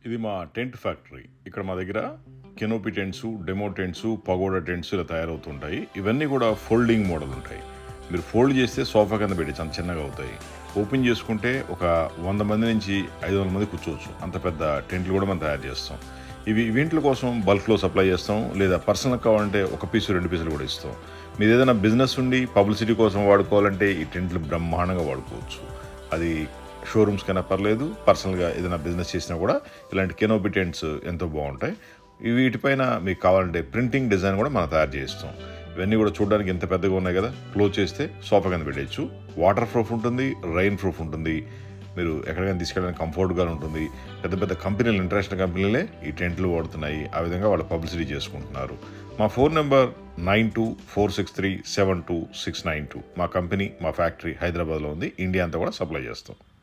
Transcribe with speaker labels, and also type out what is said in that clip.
Speaker 1: ఇది మా tent factory ఇక్కడ మా దగ్గర canopy tents demo tents pagoda tents ఇలా తయారవుతుంటాయి ఇవన్నీ కూడా ఫోల్డింగ్ మోడల్ ఉంటాయి మీరు ఫోల్డ్ చేస్తే సోఫా కింద పెట్టి చాలా చిన్నగా అవుతాయి ఓపెన్ చేసుకుంటే ఒక వంద మంది నుంచి ఐదు వందల మంది కూర్చోవచ్చు అంత పెద్ద టెంట్లు కూడా మనం తయారు చేస్తాం ఇవి ఈవెంట్ల కోసం బల్క్లో సప్లై చేస్తాం లేదా పర్సనల్ కావాలంటే ఒక పీసు రెండు పీసులు కూడా ఇస్తాం మీరు ఏదైనా బిజినెస్ ఉండి పబ్లిసిటీ కోసం వాడుకోవాలంటే ఈ టెంట్లు బ్రహ్మాండంగా వాడుకోవచ్చు అది షోరూమ్స్ కైనా పర్లేదు పర్సనల్గా ఏదైనా బిజినెస్ చేసినా కూడా ఇలాంటి కెనోపి టెంట్స్ ఎంతో బాగుంటాయి ఇవి వీటిపైన మీకు కావాలంటే ప్రింటింగ్ డిజైన్ కూడా మనం తయారు చేస్తాం ఇవన్నీ కూడా చూడడానికి ఎంత పెద్దగా ఉన్నాయి కదా క్లోజ్ చేస్తే సోఫా కింద పెట్టచ్చు వాటర్ ప్రూఫ్ ఉంటుంది రైన్ ప్రూఫ్ ఉంటుంది మీరు ఎక్కడికైనా తీసుకెళ్ళడానికి కంఫర్ట్గా ఉంటుంది పెద్ద పెద్ద కంపెనీలు ఇంటర్నేషనల్ కంపెనీలే ఈ టెంట్లు వాడుతున్నాయి ఆ విధంగా వాళ్ళు పబ్లిసిటీ చేసుకుంటున్నారు మా phone number nine two four six three seven two six nine two మా కంపెనీ మా ఫ్యాక్టరీ హైదరాబాద్లో ఉంది ఇండియా అంతా కూడా సప్లై చేస్తాం